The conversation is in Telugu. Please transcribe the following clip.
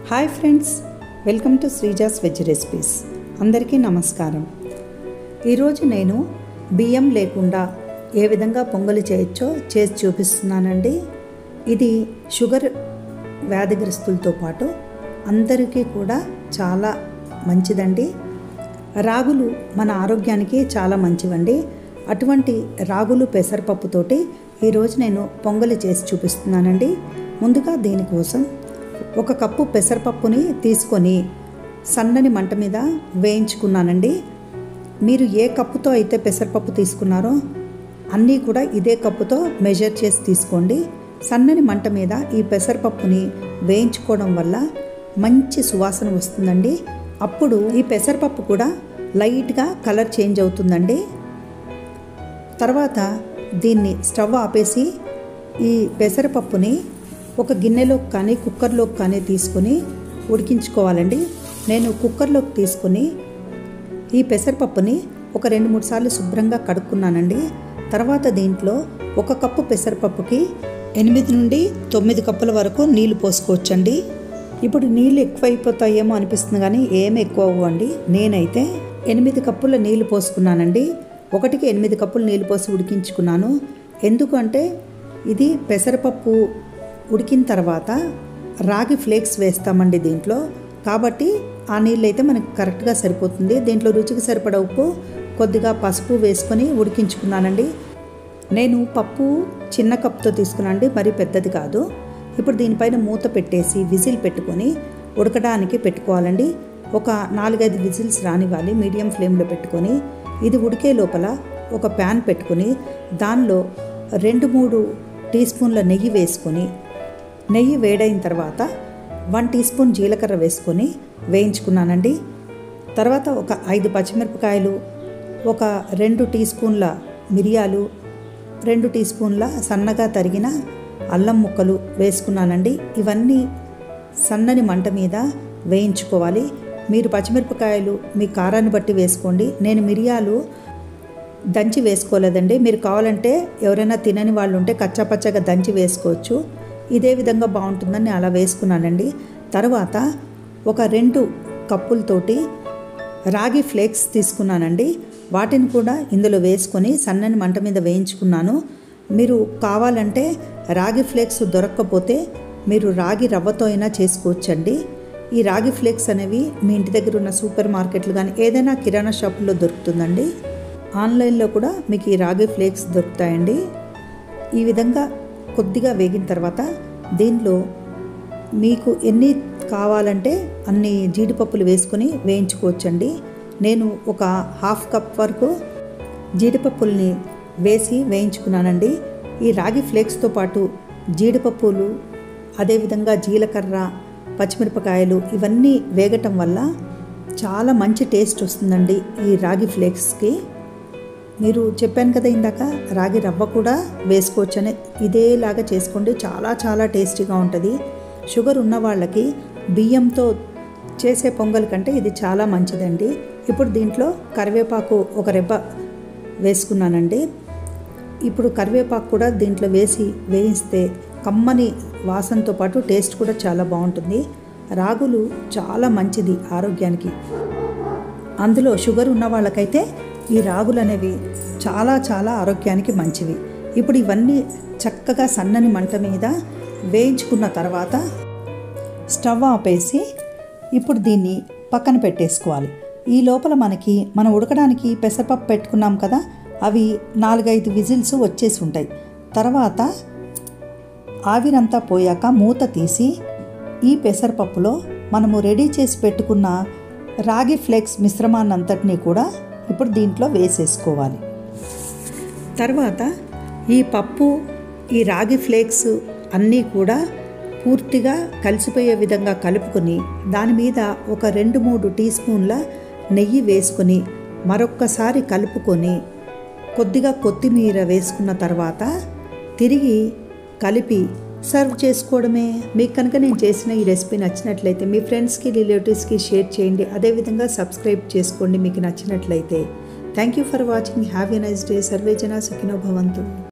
hi friends welcome to Sreeja's veg recipes అందరికీ నమస్కారం ఈరోజు నేను బియ్యం లేకుండా ఏ విధంగా పొంగలి చేయొచ్చో చేసి చూపిస్తున్నానండి ఇది షుగర్ వ్యాధిగ్రస్తులతో పాటు అందరికీ కూడా చాలా మంచిదండి రాగులు మన ఆరోగ్యానికి చాలా మంచివండి అటువంటి రాగులు పెసరపప్పుతోటి ఈరోజు నేను పొంగలి చేసి చూపిస్తున్నానండి ముందుగా దీనికోసం ఒక కప్పు పెసరపప్పుని తీసుకొని సన్నని మంట మీద వేయించుకున్నానండి మీరు ఏ కప్పుతో అయితే పెసరపప్పు తీసుకున్నారో అన్నీ కూడా ఇదే కప్పుతో మెజర్ చేసి తీసుకోండి సన్నని మంట మీద ఈ పెసరపప్పుని వేయించుకోవడం వల్ల మంచి సువాసన వస్తుందండి అప్పుడు ఈ పెసరపప్పు కూడా లైట్గా కలర్ చేంజ్ అవుతుందండి తర్వాత దీన్ని స్టవ్ ఆపేసి ఈ పెసరపప్పుని ఒక గిన్నెలోకి కానీ కుక్కర్లోకి కానీ తీసుకొని ఉడికించుకోవాలండి నేను కుక్కర్లోకి తీసుకొని ఈ పెసరపప్పుని ఒక రెండు మూడు సార్లు శుభ్రంగా కడుక్కున్నానండి తర్వాత దీంట్లో ఒక కప్పు పెసరపప్పుకి ఎనిమిది నుండి తొమ్మిది కప్పుల వరకు నీళ్లు పోసుకోవచ్చండి ఇప్పుడు నీళ్ళు ఎక్కువైపోతాయేమో అనిపిస్తుంది కానీ ఏమి ఎక్కువ అవ్వండి నేనైతే ఎనిమిది కప్పుల నీళ్లు పోసుకున్నానండి ఒకటికి ఎనిమిది కప్పులు నీళ్లు పోసి ఉడికించుకున్నాను ఎందుకంటే ఇది పెసరపప్పు ఉడికిన తర్వాత రాగి ఫ్లేక్స్ వేస్తామండి దీంట్లో కాబట్టి ఆ నీళ్ళు అయితే మనకి కరెక్ట్గా సరిపోతుంది దీంట్లో రుచికి సరిపడ ఉప్పు కొద్దిగా పసుపు వేసుకొని ఉడికించుకున్నానండి నేను పప్పు చిన్న కప్తో తీసుకున్నానండి మరీ పెద్దది కాదు ఇప్పుడు దీనిపైన మూత పెట్టేసి విజిల్ పెట్టుకొని ఉడకడానికి పెట్టుకోవాలండి ఒక నాలుగైదు విజిల్స్ రానివ్వాలి మీడియం ఫ్లేమ్లో పెట్టుకొని ఇది ఉడికే లోపల ఒక ప్యాన్ పెట్టుకొని దానిలో రెండు మూడు టీ స్పూన్ల నెయ్యి వేసుకొని నెయ్యి వేడైన తర్వాత వన్ టీ స్పూన్ జీలకర్ర వేసుకొని వేయించుకున్నానండి తర్వాత ఒక ఐదు పచ్చిమిరపకాయలు ఒక రెండు టీ స్పూన్ల మిరియాలు రెండు టీ స్పూన్ల సన్నగా తరిగిన అల్లం ముక్కలు వేసుకున్నానండి ఇవన్నీ సన్నని మంట మీద వేయించుకోవాలి మీరు పచ్చిమిరపకాయలు మీ కారాన్ని బట్టి వేసుకోండి నేను మిరియాలు దంచి వేసుకోలేదండి మీరు కావాలంటే ఎవరైనా తినని వాళ్ళు ఉంటే కచ్చాపచ్చగా దంచి వేసుకోవచ్చు ఇదే విధంగా బాగుంటుందని అలా వేసుకున్నానండి తర్వాత ఒక రెండు కప్పులతోటి రాగి ఫ్లేక్స్ తీసుకున్నానండి వాటిని కూడా ఇందులో వేసుకొని సన్నని మంట మీద వేయించుకున్నాను మీరు కావాలంటే రాగి ఫ్లేక్స్ దొరక్కపోతే మీరు రాగి రవ్వతో అయినా చేసుకోవచ్చండి ఈ రాగి ఫ్లేక్స్ అనేవి మీ ఇంటి దగ్గర ఉన్న సూపర్ మార్కెట్లు కానీ ఏదైనా కిరాణా షాపుల్లో దొరుకుతుందండి ఆన్లైన్లో కూడా మీకు ఈ రాగి ఫ్లేక్స్ దొరుకుతాయండి ఈ విధంగా కొద్దిగా వేగిన తర్వాత దీనిలో మీకు ఎన్ని కావాలంటే అన్ని జీడిపప్పులు వేసుకొని వేయించుకోవచ్చండి నేను ఒక హాఫ్ కప్ వరకు జీడిపప్పుల్ని వేసి వేయించుకున్నానండి ఈ రాగి ఫ్లేక్స్తో పాటు జీడిపప్పులు అదేవిధంగా జీలకర్ర పచ్చిమిరపకాయలు ఇవన్నీ వేగటం వల్ల చాలా మంచి టేస్ట్ వస్తుందండి ఈ రాగి ఫ్లేక్స్కి మీరు చెప్పాను కదా ఇందాక రాగి రవ్వ కూడా వేసుకోవచ్చని ఇదేలాగా చేసుకోండి చాలా చాలా టేస్టీగా ఉంటుంది షుగర్ ఉన్న వాళ్ళకి బియ్యంతో చేసే పొంగల్ కంటే ఇది చాలా మంచిదండి ఇప్పుడు దీంట్లో కరివేపాకు ఒక రెబ్బ వేసుకున్నానండి ఇప్పుడు కరివేపాకు కూడా దీంట్లో వేసి వేయిస్తే కమ్మని వాసనతో పాటు టేస్ట్ కూడా చాలా బాగుంటుంది రాగులు చాలా మంచిది ఆరోగ్యానికి అందులో షుగర్ ఉన్న వాళ్ళకైతే ఈ రాగులు అనేవి చాలా చాలా ఆరోగ్యానికి మంచివి ఇప్పుడు ఇవన్నీ చక్కగా సన్నని మంట మీద వేయించుకున్న తర్వాత స్టవ్ ఆపేసి ఇప్పుడు దీన్ని పక్కన పెట్టేసుకోవాలి ఈ లోపల మనకి మనం ఉడకడానికి పెసరపప్పు పెట్టుకున్నాం కదా అవి నాలుగైదు విజిల్స్ వచ్చేసి ఉంటాయి తర్వాత ఆవిరంతా పోయాక మూత తీసి ఈ పెసరపప్పులో మనము రెడీ చేసి పెట్టుకున్న రాగి ఫ్లేక్స్ మిశ్రమాన్నంతటినీ కూడా ఇప్పుడు దీంట్లో వేసేసుకోవాలి తర్వాత ఈ పప్పు ఈ రాగి ఫ్లేక్స్ అన్నీ కూడా పూర్తిగా కలిసిపోయే విధంగా కలుపుకొని దాని మీద ఒక రెండు మూడు టీ స్పూన్ల నెయ్యి వేసుకొని మరొక్కసారి కలుపుకొని కొద్దిగా కొత్తిమీర వేసుకున్న తర్వాత తిరిగి కలిపి సర్వ్ చేసుకోవడమే మీకు కనుక నేను చేసిన ఈ రెసిపీ నచ్చినట్లయితే మీ ఫ్రెండ్స్కి రిలేటివ్స్కి షేర్ చేయండి అదేవిధంగా సబ్స్క్రైబ్ చేసుకోండి మీకు నచ్చినట్లయితే thank you for watching have a nice day సర్వేజన సుఖినో భవంతు